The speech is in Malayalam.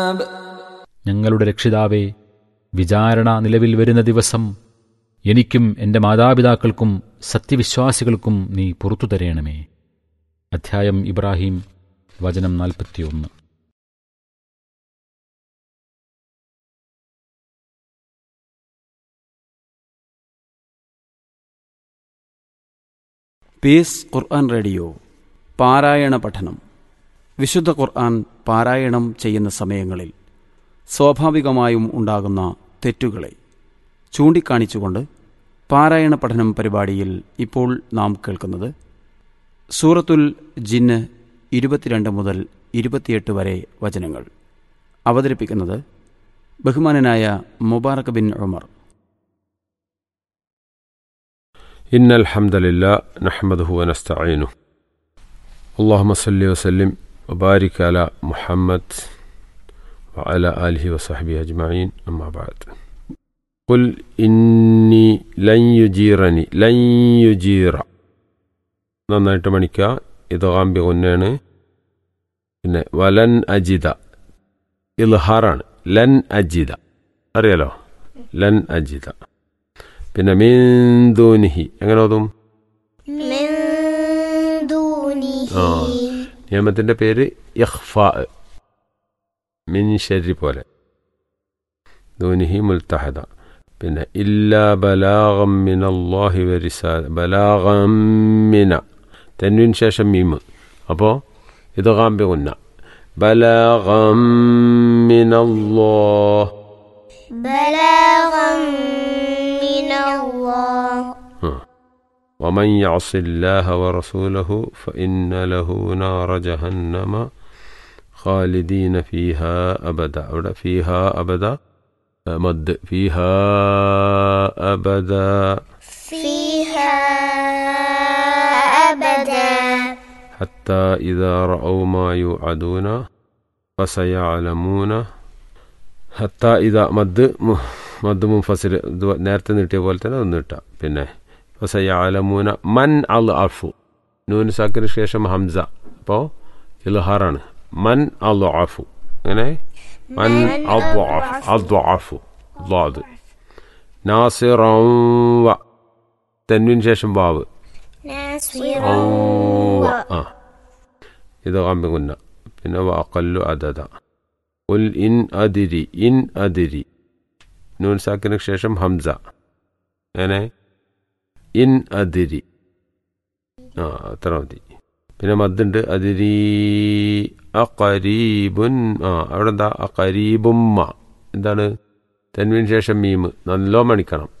ഞങ്ങളുടെ രക്ഷിതാവേ വിചാരണ നിലവിൽ വരുന്ന ദിവസം എനിക്കും എൻ്റെ മാതാപിതാക്കൾക്കും സത്യവിശ്വാസികൾക്കും നീ പുറത്തു തരേണമേ അധ്യായം ഇബ്രാഹിം വചനം നാൽപ്പത്തിയൊന്ന് പീസ് ഖുർആൻ റേഡിയോ പാരായണ പഠനം വിശുദ്ധ ഖുർആൻ പാരായണം ചെയ്യുന്ന സമയങ്ങളിൽ സ്വാഭാവികമായും ഉണ്ടാകുന്ന തെറ്റുകളെ ചൂണ്ടിക്കാണിച്ചുകൊണ്ട് പാരായണ പഠനം പരിപാടിയിൽ ഇപ്പോൾ നാം കേൾക്കുന്നത് സൂറത്തുൽ ജിന്ന് ഇരുപത്തിരണ്ട് മുതൽ ഇരുപത്തിയെട്ട് വരെ വചനങ്ങൾ അവതരിപ്പിക്കുന്നത് ബഹുമാനനായ മുബാറക് ബിൻ ഉമർ إن الحمد لله نحمده ونستعينه اللهم صل وسلم وبارك على محمد وعلى آله وصحبه أجمعين أما بعد قل إني لن يجيرني لن يجير നന്നായിട്ട് മണിക്കുക ഇത് കാമ്പി ഒന്നാണ് പിന്നെ വലൻ അജിത ഇൽഹാറാണ് ലൻ അജിത അറിയാലോ ലൻ അജിത പിന്നെ മീന്തൂനിഹി എങ്ങനെ ഓതും من دونه ആ നിയമത്തിന്റെ പേര് ഇഖ്ഫ മിൻ ഷരി പോലെ ദൂനിഹി മുൽത്തഹദ പിന്നെ ഇല്ലാ ബലാഗം മിൻ അള്ളാഹി വരിസാല ബലാഗം മിന തെൻവിന് ശേഷം മീമ് അപ്പോൾ ഇത് കാമ്പി ഉന്ന ബലാഗം മിൻ അല്ലാഹ് بلاغا من الله ومن يعص الله ورسوله فإن له نار جهنم خالدين فيها أبدا أولا فيها أبدا مد فيها أبدا فيها أبدا حتى إذا رأوا ما يوعدون فسيعلمون حتى إذا مد م- മദ് മുൻഫസിൽ ഇത് നേരത്തെ നീട്ടിയ പോലെ തന്നെ ഒന്ന് കിട്ടാം പിന്നെ ഫസയാലമൂന മൻ അൽ അഫു നൂൻ സാക്കിന് ശേഷം ഹംസ അപ്പോൾ ഇൽഹാറാണ് മൻ അൽ അഫു അങ്ങനെ മൻ അഫു ദ്വാദ് നാസിറവ തെന്നിന് ശേഷം വാവ് ناصرا ആ ഇത് കാമ്പികുന്ന പിന്നെ വാക്കല്ലു അതത ഉൽ ഇൻ അതിരി ഇൻ അതിരി നൂൻ സാക്കിന് ശേഷം ഹംസ അങ്ങനെ ഇൻ അതിരി ആ അത്ര മതി പിന്നെ മദ്ദുണ്ട് അതിരി അഖരീബുൻ ആ അവിടെ എന്താ അഖരീബുമ്മ എന്താണ് തെൻവിന് ശേഷം മീമ് നല്ലോ മണിക്കണം